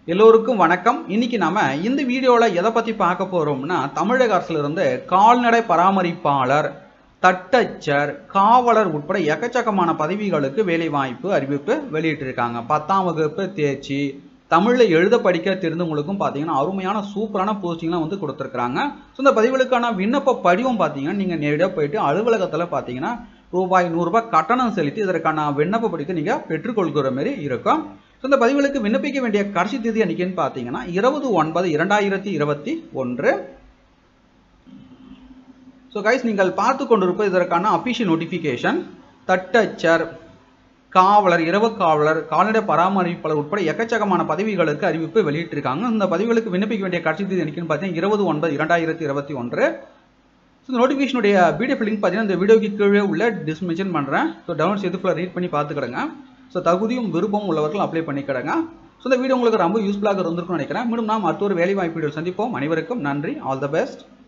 எல்லோருக்கும் வணக்கம் இன்னைக்கு நாம இந்த வீடியோவில் எதை பற்றி பார்க்க போகிறோம்னா தமிழக அரசிலிருந்து கால்நடை பராமரிப்பாளர் தட்டச்சர் காவலர் உட்பட எக்கச்சக்கமான பதவிகளுக்கு வேலைவாய்ப்பு அறிவிப்பு வெளியிட்டிருக்காங்க பத்தாம் வகுப்பு தேர்ச்சி தமிழில் எழுத படிக்க தெரிந்தவங்களுக்கும் பார்த்தீங்கன்னா அருமையான சூப்பரான போஸ்டிங்லாம் வந்து கொடுத்துருக்காங்க ஸோ இந்த பதிவுகளுக்கான விண்ணப்ப படிவம் பார்த்தீங்கன்னா நீங்கள் நேரடியாக போயிட்டு அலுவலகத்தில் பார்த்தீங்கன்னா ரூபாய் நூறுரூபா கட்டணம் செலுத்தி இதற்கான விண்ணப்ப படிக்க நீங்கள் பெற்றுக்கொள்கிற மாதிரி இருக்கும் ஸோ இந்த பதிவுகளுக்கு விண்ணப்பிக்க வேண்டிய கடைசி தேதி அன்னைக்குன்னு பார்த்தீங்கன்னா இருபது ஒன்பது இரண்டாயிரத்தி இருபத்தி ஒன்று ஸோ கைஸ் நீங்கள் பார்த்து கொண்டிருப்பது இதற்கான அஃபிஷியல் நோட்டிஃபிகேஷன் தட்டச்சர் காவலர் இரவு காவலர் கால்நடை பராமரிப்பாளர் உட்பட எக்கச்சக்கமான பதவிகளுக்கு அறிவிப்பு வெளியிட்டிருக்காங்க இந்த பதவிகளுக்கு விண்ணப்பிக்க வேண்டிய கடைசி தேதி என்னைக்குன்னு பார்த்தீங்கன்னா இருபது ஒன்பது இரண்டாயிரத்தி இருபத்தி ஒன்று ஸோ இந்த நோட்டிஃபிகேஷனுடைய பிடிஎஃப் லிங்க் பார்த்தீங்கன்னா இந்த வீடியோக்கு கீழே உள்ள டிஸ்மென்ஷன் பண்ணுறேன் ஸோ டவுன்லோட் செய்து ஃபுல்லாக ரீட் பண்ணி பார்த்துக்கிடுங்க ஸோ தகுதியும் விருப்பமும் உள்ளவர்கள் அப்ளை பண்ணிக்கிடுங்க ஸோ இந்த வீடியோ உங்களுக்கு ரொம்ப யூஸ்ஃபுல்லாக இருந்திருக்கும்னு நினைக்கிறேன் மீண்டும் நாம் அடுத்த ஒரு வேலை வாய்ப்பு சந்திப்போம் அனைவருக்கும் நன்றி ஆல் த பெஸ்ட்